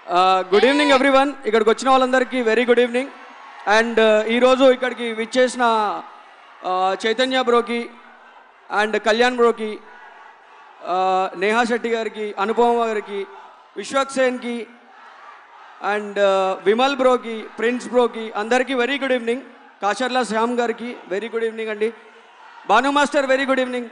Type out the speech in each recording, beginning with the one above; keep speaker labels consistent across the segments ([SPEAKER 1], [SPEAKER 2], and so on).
[SPEAKER 1] good evening everyone ఇక్కడికి వచ్చిన వాళ్ళందరికీ వెరీ గుడ్ ఈవినింగ్ అండ్ ఈరోజు ఇక్కడికి విచ్చేసిన uh, చైతన్య బ్రోకి అండ్ కళ్యాణ్ బ్రోకి uh, నేహా శెట్టి గారికి అనుపమ గారికి విశ్వక్ సేన్కి అండ్ విమల్ బ్రోకి ప్రిన్స్ బ్రోకి అందరికీ very good evening Kasarla Shyam గారికి వెరీ గుడ్ ఈవినింగ్ అండి Bhanu master very good evening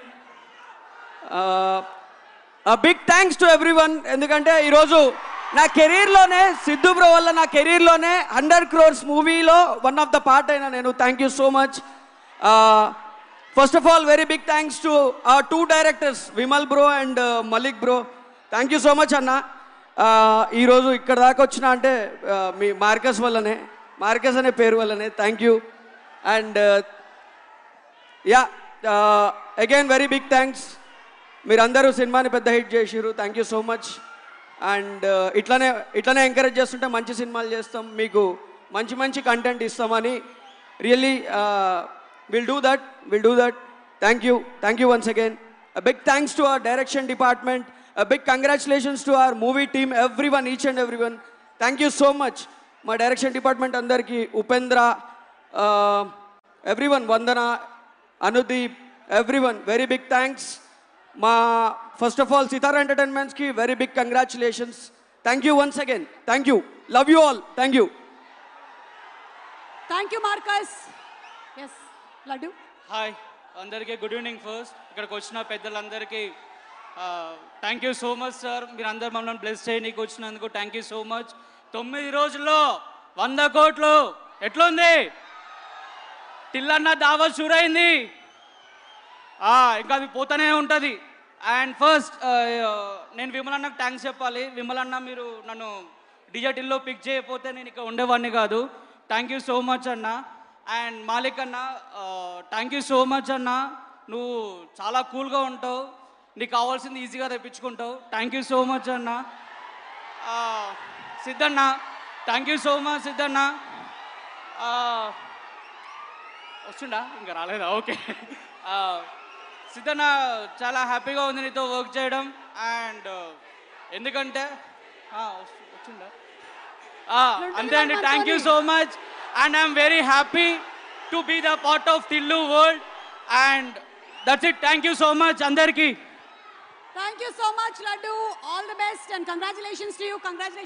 [SPEAKER 1] big thanks to everyone ఎందుకంటే ఈరోజు నా కెరీర్లోనే సిద్ధు బ్రో వల్ల నా కెరీర్లోనే హండ్రెడ్ క్రోర్స్ మూవీలో వన్ ఆఫ్ ద పార్ట్ అయినా నేను thank you so much first of all very big thanks to ah two directors Vimal bro and Malik bro thank you so much అన్న Uh, ఈరోజు ఇక్కడ దాకా వచ్చిన అంటే uh, మీ మార్కస్ వల్లనే మార్కస్ అనే పేరు వల్లనే thank you and yeah again very big thanks మీరందరూ సినిమాని పెద్ద హిట్ చేసిర్రు thank you so much and ఇట్లానే ఇట్లానే ఎంకరేజ్ చేస్తుంటే మంచి సినిమాలు చేస్తాం మీకు మంచి మంచి కంటెంట్ ఇస్తామని really will do that will do that thank you thank you once again big thanks to our direction department big congratulations to our movie team everyone each and everyone thank you so much మా direction department అందరికీ Upendra everyone Vandana Anudeep everyone very big thanks మా first of all Sitara ఎంటర్టైన్మెంట్స్కి very big congratulations thank you once again thank you love you all thank you
[SPEAKER 2] thank you Marcus as Laddu
[SPEAKER 3] hi అందరికీ good evening first ఇక్కడికి వచ్చిన పెద్దలందరికీ thank you so much sir మీరు అందరు మమ్మల్ని bless చేయడానికి వచ్చినందుకు థ్యాంక్ యూ సో మచ్ తొమ్మిది రోజుల్లో వంద కోట్లు ఎట్లుంది టిల్లన్న దావా షూరైంది ఆ, ఇంకా అది పోతూనే ఉంటుంది అండ్ ఫస్ట్ నేను విమల్ అన్నకు థ్యాంక్స్ చెప్పాలి విమల్ అన్న మీరు నన్ను డిజటిల్లో పిక్ చేయకపోతే నేను ఇక్కడ ఉండేవాడిని కాదు థ్యాంక్ యూ సో మచ్ అన్న అండ్ మాలిక్ అన్న థ్యాంక్ యూ సో మచ్ అన్న నువ్వు చాలా కూల్గా ఉంటావు నీకు కావాల్సింది ఈజీగా తెప్పించుకుంటావు థ్యాంక్ యూ సో మచ్ అన్న ఆ, Siddhanna thank you so much Siddhanna ఆ, వస్తుండా ఇంకా రాలేదా ఓకే ఆ, సిద్ధన్న చాలా హ్యాపీగా ఉంది నీతో వర్క్ చేయడం అండ్ ఎందుకంటే ఆ, వస్తు- వచ్చిందా ఆ, అంతే అండి thank you so much and I'm very happy to be the part of Tillu world and that's it thank you so much అందరికీ
[SPEAKER 2] thank you so much Laddu all the best and congratulations to you congratulations